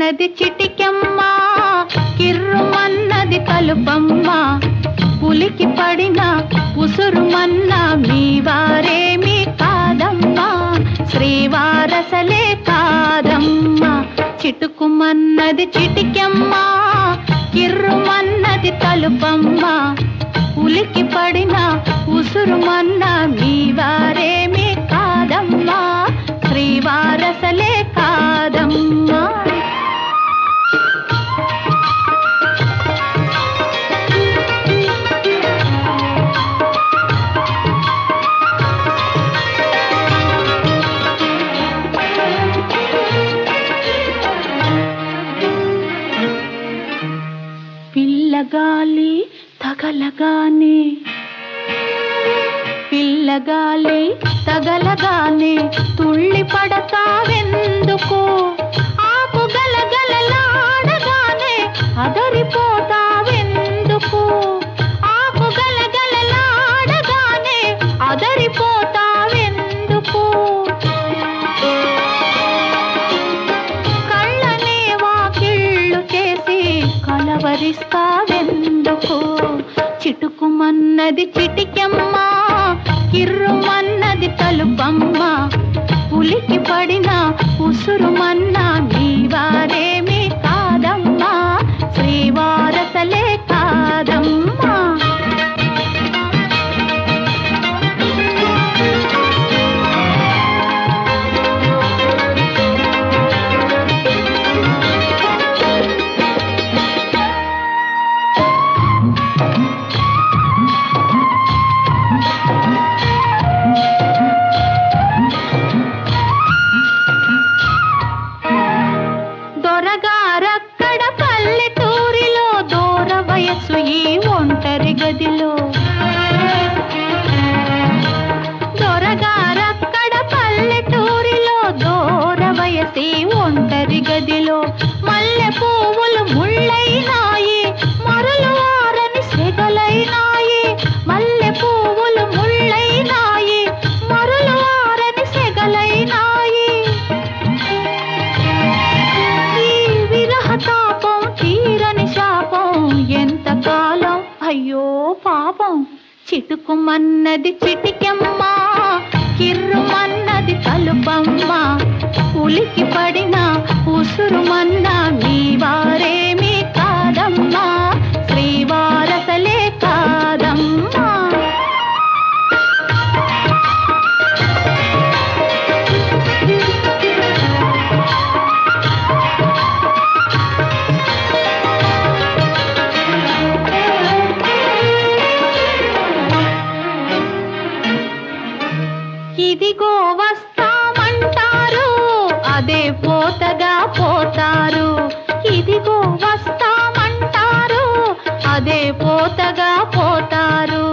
చిటుకుమన్నది చిటికెమ్మ కిర్రుమన్నది తలుపమ్మ పులికి పడిన ఉసురుమన్న మీ వారేమి కాదమ్మా శ్రీవారసలే కాదమ్మా చిటుకుమన్నది చిటికెమ్మ కిర్రుమన్నది తలుపమ్మ ఉలికి పడిన ఉసురుమన్న మీ వారేమి కాదమ్మా శ్రీవారసలే కాదమ్మా పిల్లగాలి తగలగానే పిల్లగాలి తగలగానే తుళ్ళి పడతావెందుకు ఆకు గలగలలాడగానే అదరిపోతావెందుకు ఆకు గలగలలాడగానే అదరిపోతావెందుకు కళ్ళనే వాకిళ్ళు చేసి కలవరిస్తావెందుకు చిటుకుమన్నది చిటికెమ్మ కిర్రుమన్నది తలుపమ్మ పులికి పడిన ఉసురుమన్న మీ వారేమి కాదమ్మా శ్రీవారసలే కాదమ్మా దొరగారక్కడ పల్లెటూరిలో దూర వయస్సు ఈ ఒంటరి గదిలో దొరగారక్కడ పల్లెటూరిలో దూర వయసి ఒంటరి గదిలో మల్లె పువ్వులు ముళ్ళైనాయి మరలు ఆరని సెగలైనాయి మల్లె పువ్వులు ముళ్ళైనాయి మరలు ఆరని సెగలైనాయి ఈ విరహ తాపం తీరని శాపం ఎంత కాలం అయ్యో పాపం చిటుకుమన్నది చిటికెమ్మ కిర్రుమన్నది తలుపమ్మ ఉలికి పడిన ఉసురుమన్న మీ వారేమి కాదమ్మా శ్రీవారసలే కాదమ్మా ఇదిగో వస్తామంటారు అదే పోతగా పోతారు ఇదిగో వస్తామంటారు అదే పోతగా పోతారు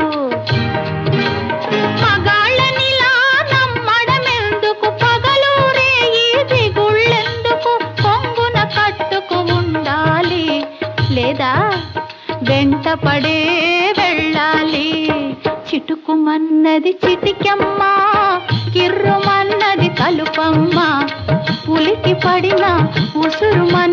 మగాళ్ళనిలా నమ్మడమెందుకు పగలూరే ఈ దిగుళ్ళెందుకు కొంగున కట్టుకు ఉండాలి లేదా వెంట పడే వెళ్ళాలి చిటుకుమన్నది చిటికెమ్మ కిర్రుమన్నది తలుపమ్మ పులికి పడిన ఉసురుమన్న